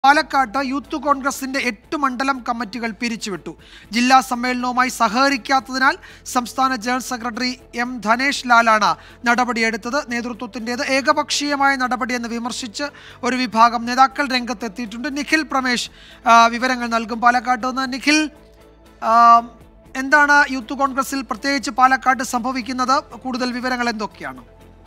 പാലക്കാട്ട് യൂത്ത് കോൺഗ്രസിന്റെ എട്ട് മണ്ഡലം കമ്മിറ്റികൾ പിരിച്ചുവിട്ടു ജില്ലാ സമ്മേളനവുമായി സഹകരിക്കാത്തതിനാൽ സംസ്ഥാന ജനറൽ സെക്രട്ടറി എം ധനേഷ് ലാലാണ് നടപടിയെടുത്തത് നേതൃത്വത്തിൻ്റെത് ഏകപക്ഷീയമായ നടപടിയെന്ന് വിമർശിച്ച് ഒരു വിഭാഗം നേതാക്കൾ രംഗത്തെത്തിയിട്ടുണ്ട് നിഖിൽ പ്രമേഷ് ആ, വിവരങ്ങൾ നൽകും പാലക്കാട്ട് നിന്ന് നിഖിൽ ആ, എന്താണ് യൂത്ത് കോൺഗ്രസിൽ പ്രത്യേകിച്ച് പാലക്കാട്ട് സംഭവിക്കുന്നത് കൂടുതൽ വിവരങ്ങൾ എന്തൊക്കെയാണ്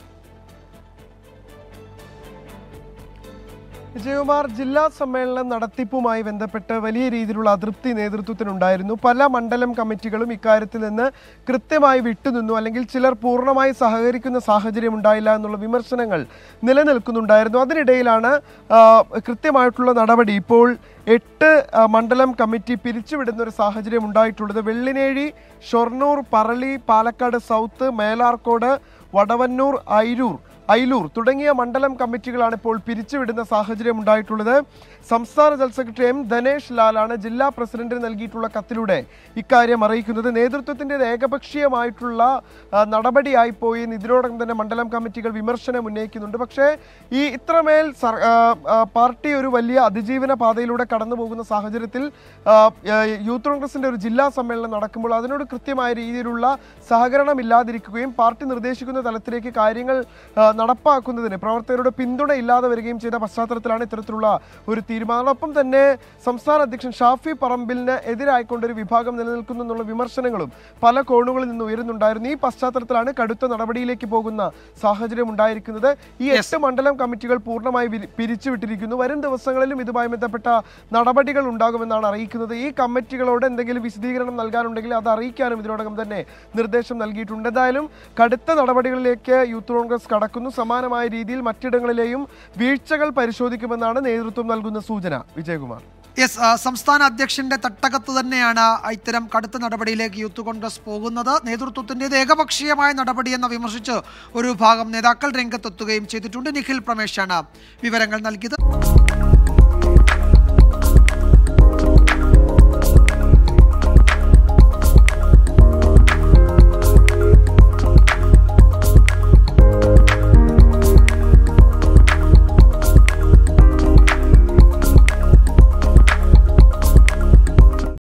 വിജയകുമാർ ജില്ലാ സമ്മേളനം നടത്തിപ്പുമായി ബന്ധപ്പെട്ട് വലിയ രീതിയിലുള്ള അതൃപ്തി നേതൃത്വത്തിനുണ്ടായിരുന്നു പല മണ്ഡലം കമ്മിറ്റികളും ഇക്കാര്യത്തിൽ നിന്ന് കൃത്യമായി വിട്ടുനിന്നു അല്ലെങ്കിൽ ചിലർ പൂർണ്ണമായി സഹകരിക്കുന്ന സാഹചര്യം ഉണ്ടായില്ല എന്നുള്ള വിമർശനങ്ങൾ നിലനിൽക്കുന്നുണ്ടായിരുന്നു അതിനിടയിലാണ് ആ, കൃത്യമായിട്ടുള്ള നടപടി ഇപ്പോൾ എട്ട് ആ, മണ്ഡലം കമ്മിറ്റി പിരിച്ചുവിടുന്ന ഒരു സാഹചര്യം ഉണ്ടായിട്ടുള്ളത് വെള്ളിനേഴി ഷൊർണൂർ പറളി പാലക്കാട് സൗത്ത് മേലാർക്കോട് വടവന്നൂർ ഐരൂർ ഐലൂർ തുടങ്ങിയ മണ്ഡലം കമ്മിറ്റികളാണ് ഇപ്പോൾ പിരിച്ചുവിടുന്ന സാഹചര്യം ഉണ്ടായിട്ടുള്ളത് സംസ്ഥാന ജനറൽ സെക്രട്ടറി എം ധനേഷ് ലാലാണ് ജില്ലാ പ്രസിഡന്റിന് നൽകിയിട്ടുള്ള കത്തിലൂടെ ഇക്കാര്യം അറിയിക്കുന്നത് നേതൃത്വത്തിന്റെ ഏകപക്ഷീയമായിട്ടുള്ള ആ, നടപടിയായി പോയി എന്ന് ഇതിനോടകം തന്നെ മണ്ഡലം കമ്മിറ്റികൾ വിമർശനം ഉന്നയിക്കുന്നുണ്ട് പക്ഷേ ഈ ഇത്രമേൽ സർ- ആ, ആ, പാർട്ടി ഒരു വലിയ അതിജീവന പാതയിലൂടെ കടന്നു പോകുന്ന സാഹചര്യത്തിൽ ആ, ആ, യൂത്ത് കോൺഗ്രസിന്റെ ഒരു ജില്ലാ സമ്മേളനം നടക്കുമ്പോൾ അതിനോട് കൃത്യമായ രീതിയിലുള്ള സഹകരണം ഇല്ലാതിരിക്കുകയും പാർട്ടി നിർദ്ദേശിക്കുന്ന തലത്തിലേക്ക് കാര്യങ്ങൾ ആ, നടപ്പാക്കുന്നതിന് പ്രവർത്തകരുടെ പിന്തുണ ഇല്ലാതെ വരികയും ചെയ്ത പശ്ചാത്തലത്തിലാണ് ഇത്തരത്തിലുള്ള ഒരു തീരുമാനം ഒപ്പം തന്നെ സംസ്ഥാന അധ്യക്ഷൻ ഷാഫി പറമ്പിലിന് എതിരായിക്കൊണ്ട് ഒരു വിഭാഗം നിലനിൽക്കുന്നു എന്നുള്ള വിമർശനങ്ങളും പല കോണുകളിൽ നിന്ന് ഉയരുന്നുണ്ടായിരുന്നു ഈ പശ്ചാത്തലത്തിലാണ് കടുത്ത നടപടിയിലേക്ക് പോകുന്ന സാഹചര്യം ഉണ്ടായിരിക്കുന്നത് ഈ എട്ട് മണ്ഡലം കമ്മിറ്റികൾ പൂർണ്ണമായി വിരി- പിരിച്ചുവിട്ടിരിക്കുന്നു വരും ദിവസങ്ങളിലും ഇതുമായി ബന്ധപ്പെട്ട നടപടികൾ ഉണ്ടാകുമെന്നാണ് അറിയിക്കുന്നത് ഈ കമ്മിറ്റികളോട് എന്തെങ്കിലും വിശദീകരണം നൽകാനുണ്ടെങ്കിൽ അത് അറിയിക്കാനും ഇതിനോടകം തന്നെ നിർദ്ദേശം നൽകിയിട്ടുണ്ട് എന്തായാലും കടുത്ത നടപടികളിലേക്ക് യൂത്ത് കോൺഗ്രസ് കടക്കുന്നു സമാനമായ രീതിയിൽ മറ്റിടങ്ങളിലെയും വീഴ്ചകൾ പരിശോധിക്കുമെന്നാണ് നേതൃത്വം നൽകുന്ന സൂചന വിജയകുമാർ യെസ് ആ, സംസ്ഥാന അധ്യക്ഷന്റെ തട്ടകത്ത് തന്നെയാണ് ഇത്തരം കടുത്ത നടപടിയിലേക്ക് യൂത്ത് കോൺഗ്രസ് പോകുന്നത് നേതൃത്വത്തിൻ്റെത് ഏകപക്ഷീയമായ നടപടിയെന്ന് വിമർശിച്ച് ഒരു വിഭാഗം നേതാക്കൾ രംഗത്തെത്തുകയും ചെയ്തിട്ടുണ്ട് നിഖിൽ പ്രമേശാണ് വിവരങ്ങൾ നൽകിയത്